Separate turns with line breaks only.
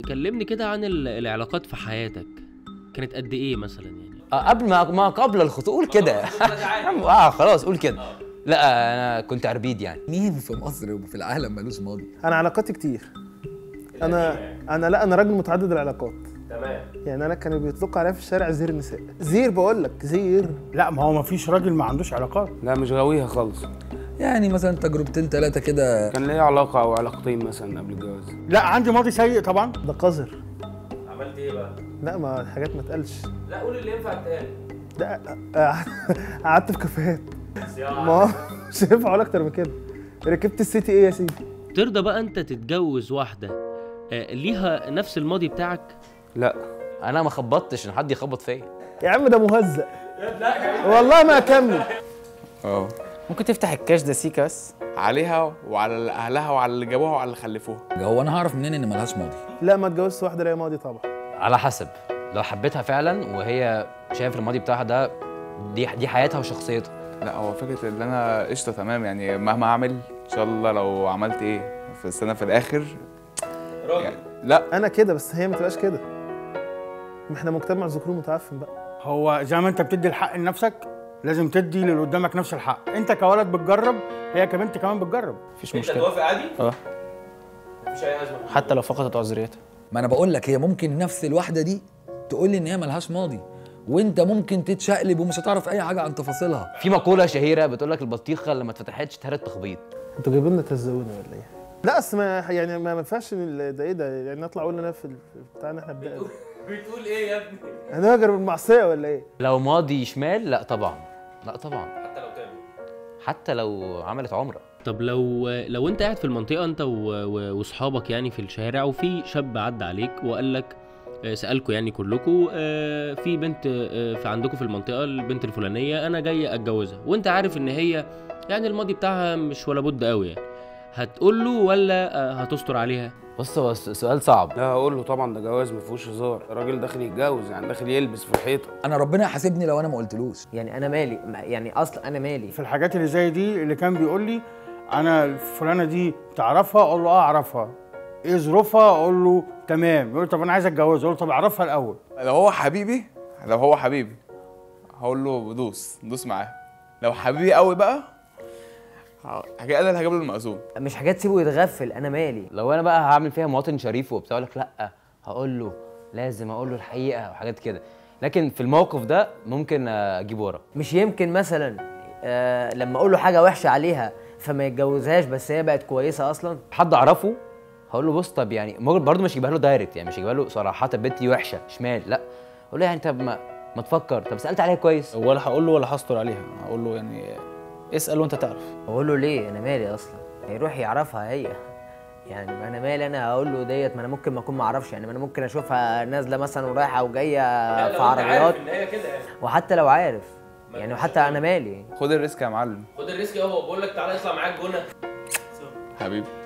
كلمني كده عن ال- العلاقات في حياتك كانت قد ايه مثلا يعني
آه، قبل ما ما قبل الخطوبه قول كده يا عم، اه خلاص قول كده لا انا كنت عربيد يعني
مين في مصر وفي العالم ملوش ماضي
انا علاقاتي كتير انا انا لا انا راجل متعدد العلاقات تمام يعني انا كانوا بيطلقوا عليا في الشارع زير النساء زير بقول لك زير
لا ما هو ما فيش راجل ما عندوش علاقات
لا مش غاويها خالص
يعني مثلا تجربتين ثلاثه كده
كان ليا علاقة أو علاقتين مثلا قبل الجواز
لا عندي ماضي سيء طبعا
ده قذر
عملت ايه بقى
لا ما الحاجات ما تقلش
لا قول اللي ينفع تقال
لا آه، قعدت في كافيهات ما مش هينفع اقول اكتر من كده ركبت السيتي ايه يا سيدي
ترضى بقى انت تتجوز واحده آه، ليها نفس الماضي بتاعك
لا
انا ما خبطتش ان حد يخبط فيا
يا عم ده مهزأ والله ما اكمل
اه
ممكن تفتح الكاش ده سيكا بس
عليها وعلى اهلها وعلى اللي جابوها وعلى اللي خلفوها
هو انا هعرف منين ان ملهاش ماضي
لا ما اتجوزت واحده ليا ماضي طبعا
على حسب لو حبيتها فعلا وهي شايف الماضي بتاعها ده دي دي حياتها وشخصيتها
لا هو فكره ان انا قشطه تمام يعني مهما اعمل ان شاء الله لو عملت ايه في السنه في الاخر يعني لا
انا كده بس هي ما تبقاش كده ما احنا مجتمع ذكوري متعفن بقى
هو زي ما انت بتدي الحق لنفسك لازم تدي للي قدامك نفس الحق انت كولد بتجرب هي كبنت كمان بتجرب
مفيش مشكله
عادي؟
اه
مفيش اي ازمه
حتى لو فقدت عذريتها
ما انا بقول لك هي ممكن نفس الواحده دي تقول لي ان هي ملهاش ماضي وانت ممكن تتشقلب ومش هتعرف اي حاجه عن تفاصيلها
في مقوله شهيره بتقول لك البطيخه لما اتفتحتش اتهرت تخبيط
انتوا جايبين لنا تهزقونا ولا ايه؟ لا اصل ما يعني ما ما ينفعش ال- ده ايه ده يعني نطلع اقول انا في ال- في بتاعنا احنا بدا
بتقول ايه يا ابني
هنهاجر بالمعصيه ولا ايه؟
لو ماضي شمال لا طبعا لا طبعا
حتى لو تعمل
حتى لو عملت عمره
طب لو لو انت قاعد في المنطقه انت و- و- واصحابك يعني في الشارع وفي شاب عدى عليك وقال لك آه، سالكوا يعني كلكوا آه، في بنت آه، في عندكم في المنطقه البنت الفلانيه انا جاي اتجوزها وانت عارف ان هي يعني الماضي بتاعها مش ولا بد قوي يعني هتقول له ولا آه، هتستر عليها
بص هو س- سؤال صعب
لا هقول له طبعا ده جواز ما فيهوش هزار الراجل داخل يتجوز يعني داخل يلبس في الحيطه
انا ربنا يحاسبني لو انا ما قلتلوش
يعني انا مالي ما- يعني اصلا انا مالي
في الحاجات اللي زي دي اللي كان بيقول لي انا الفلانه دي تعرفها اقول له اه اعرفها ايه ظروفها اقول له تمام يقول لي طب انا عايز اتجوزها اقول له طب اعرفها الاول
لو هو حبيبي لو هو حبيبي هقول له دوس دوس معاه لو حبيبي قوي بقى ه- حاجة انا اللي هجيب له المأذون
مش حاجات تسيبه يتغفل انا مالي
لو انا بقى هعمل فيها مواطن شريف وبتاع أقول لك لا هقول له لازم اقول له الحقيقه وحاجات كده لكن في الموقف ده ممكن اجيب ورا
مش يمكن مثلا آه لما اقول له حاجه وحشه عليها فما يتجوزهاش بس هي بقت كويسه اصلا
حد اعرفه هقول له بص طب يعني برضه مش هجيبها له دايركت يعني مش هجيبها له صراحه البنت دي وحشه شمال لا اقول له يعني طب ما ما تفكر طب سالت عليها كويس
ولا هقول له ولا هستر عليها هقول له يعني اسال وانت تعرف
اقول له ليه انا مالي اصلا هيروح يعرفها هي يعني ما انا مالي انا هقول له ديت ما انا ممكن ما اكون ما اعرفش يعني ما انا ممكن اشوفها نازله مثلا ورايحه وجايه في عربيات
هي كده يعني
وحتى لو عارف يعني وحتى انا مالي
خد الريسك يا معلم
خد الريسك اهو بقول لك تعالى اطلع معاك جونه
حبيبي